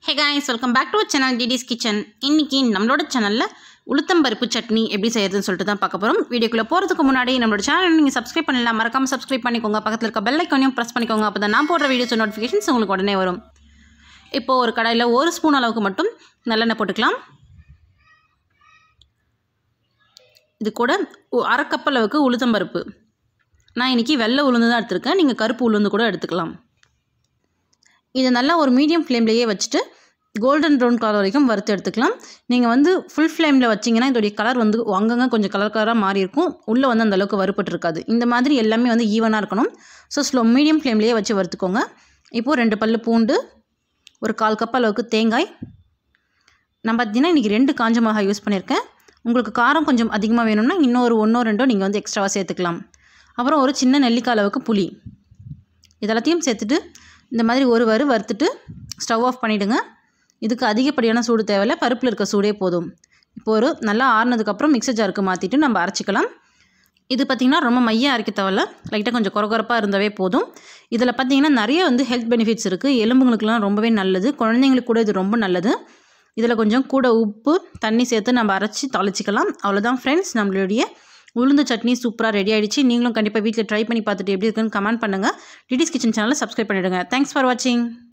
hey guys welcome back to channel DD's kitchen இன்னைக்கு நம்மளோட சேனலில் உளுத்தம்பருப்பு சட்னி எப்படி செய்யறதுன்னு சொல்லிட்டு தான் பார்க்க போகிறோம் வீடியோக்குள்ளே போகிறதுக்கு முன்னாடி நம்மளோட சேனல் நீங்கள் சப்ஸ்கிரைப் பண்ணலாம் மறக்காம சப்ஸ்கிரைப் பண்ணிக்கோங்க பக்கத்தில் இருக்க பெல் ஐக்கானையும் ப்ரெஸ் பண்ணிக்கோங்க அப்போ தான் நான் போடுற வீடியோஸ் நோட்டிஃபிகேஷன்ஸ் உங்களுக்கு உடனே வரும் இப்போது ஒரு கடாயில் ஒரு ஸ்பூன் அளவுக்கு மட்டும் நல்லெண்ணெய் போட்டுக்கலாம் இது கூட ஒ- அரை கப் அளவுக்கு உளுத்தம்பருப்பு நான் இன்றைக்கி வெள்ளை உளுந்து தான் எடுத்திருக்கேன் நீங்கள் கருப்பு உளுந்து கூட எடுத்துக்கலாம் இதை நல்லா ஒரு மீடியம் ஃப்ளேம்லேயே வச்சுட்டு கோல்டன் ப்ரௌன் கலர் வரைக்கும் வறுத்து எடுத்துக்கலாம் நீங்கள் வந்து ஃபுல் ஃப்ளேமில் வச்சிங்கன்னா இதோடைய கலர் வந்து அங்கங்கே கொஞ்சம் கலர் கலராக மாறி இருக்கும் உள்ளே வந்து அந்த அளவுக்கு வறுபட்டிருக்காது இந்த மாதிரி எல்லாமே வந்து ஈவனாக இருக்கணும் ஸோ ஸ்லோ மீடியம் ஃப்ளேம்லேயே வச்சு வறுத்துக்கோங்க இப்போது ரெண்டு பல்லு பூண்டு ஒரு கால் கப் அளவுக்கு தேங்காய் நான் பார்த்தீங்கன்னா இன்றைக்கி ரெண்டு காஞ்ச மிளகாய் யூஸ் பண்ணியிருக்கேன் உங்களுக்கு காரம் கொஞ்சம் அதிகமாக வேணும்னா இன்னொரு ஒன்றோ ரெண்டோ நீங்கள் வந்து எக்ஸ்ட்ராவாக சேர்த்துக்கலாம் அப்புறம் ஒரு சின்ன நெல்லிக்காய் அளவுக்கு புளி இதெல்லாத்தையும் சேர்த்துட்டு இந்த மாதிரி ஒரு வறு வறுத்துட்டு ஸ்டவ் ஆஃப் பண்ணிவிடுங்க இதுக்கு அதிகப்படியான சூடு தேவையில்ல பருப்பில் இருக்க சூடே போதும் இப்போ ஒரு நல்லா ஆறுனதுக்கப்புறம் மிக்சர் ஜாருக்கு மாற்றிட்டு நம்ம அரைச்சிக்கலாம் இது பார்த்திங்கன்னா ரொம்ப மையம் அரைக்க தேவையில்ல லைட்டாக கொஞ்சம் குறகுறப்பாக இருந்தாவே போதும் இதில் பார்த்திங்கன்னா நிறைய வந்து ஹெல்த் பெனிஃபிட்ஸ் இருக்குது எலும்புங்களுக்குலாம் ரொம்பவே நல்லது குழந்தைங்களுக்கு கூட இது ரொம்ப நல்லது இதில் கொஞ்சம் கூட உப்பு தண்ணி சேர்த்து நம்ம அரைச்சி தாளிச்சிக்கலாம் அவ்வளோதான் ஃப்ரெண்ட்ஸ் நம்மளுடைய உளுந்து சட்னி சூப்பராக ரெடி ஆயிடுச்சு நீங்களும் கண்டிப்பாக வீட்டில் ட்ரை பண்ணி பார்த்துட்டு எப்படி இருக்குன்னு கமெண்ட் பண்ணுங்கள் டிடிஸ் கிச்சன் சேனலை சப்ஸ்கிரைப் பண்ணிவிடுங்க தேங்க்ஸ் ஃபார் வாட்சிங்